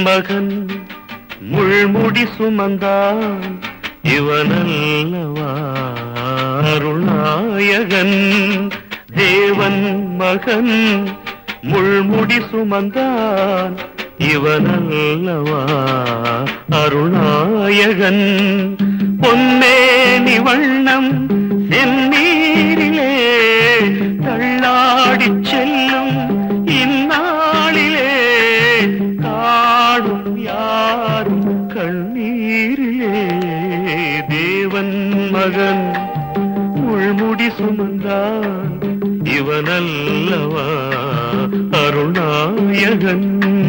மகன் முள்முடி சுமந்தான் இவனல்லவா அருள்நாயகன் தேவன் மகன் முள்முடி சுமந்தான் இவனல்லவா அருள்நாயகன் பொன்னேனி வண்ணம் செந்நீரிலே தள்ளாடிச் செல்லும் இந்நாளிலே காணும் யாரும் கண்ணீரிலே தேவன் மகன் உள்முடி சுமந்தான் இவனல்லவா அருணாயகன்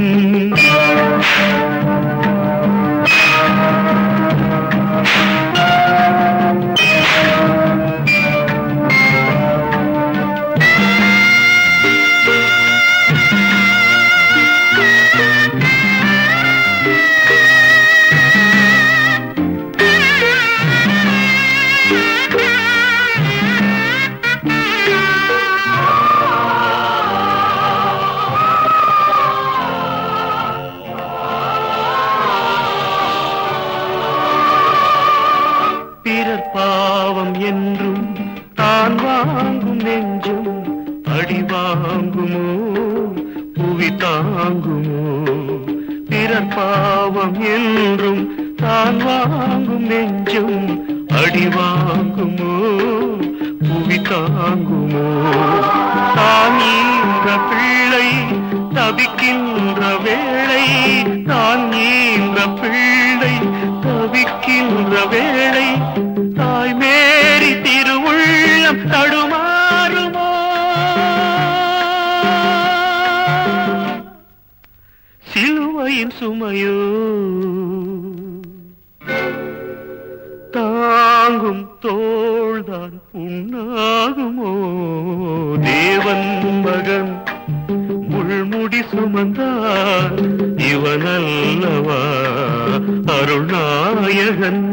பிறர் பாவம் என்றும் தான் வாங்கும் நெஞ்சும் அடி வாங்குமோ புவி தாங்குமோ பிறர் பாவம் என்றும் தான் வாங்கும் நெஞ்சும் அடி வாங்குமோ புவி தாங்குமோ தான் ஈன்ற பிள்ளை தவிக்கின்ற வேளை தான் ஈன்ற பிள்ளை தவிக்கின்ற வேளை தாய் மேரி திருவுள்ளம் தடுமாறுமோ சிலுவையின் சுமையோ தாங்கும் தோள்தான் புண்ணாகுமோ தேவன் மகன் முள்முடி சுமந்தான் இவனல்லவா அருள்நாயகன்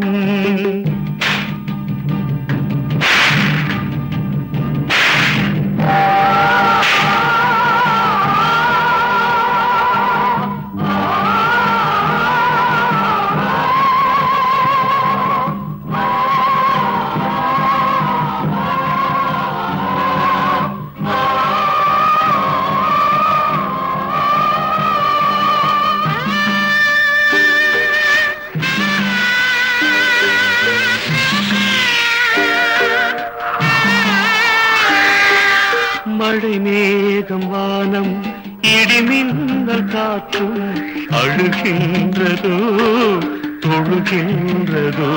மழை மேகம் வானம் இடிமின்னல் காற்றும் அழுகின்றதோ தொழுகின்றதோ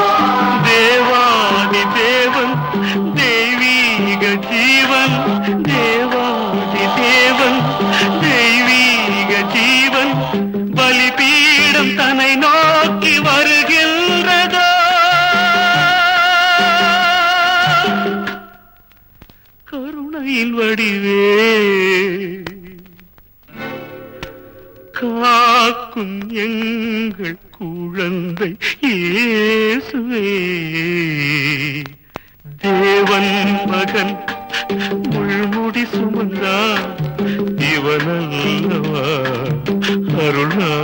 தேவாதி தேவன் தெய்வீக ஜீவன் தேவாதி தேவன் தெய்வீக ஜீவன் பலிபீடம் தன்னை நோக்கி வருகின்றதோ கருணையின் வடிவே காக்கும் எங்கள் குழந்தை இயேசுவே தேவன் மகன் முள்முடி சுமந்தா இவனல்லவா அருணா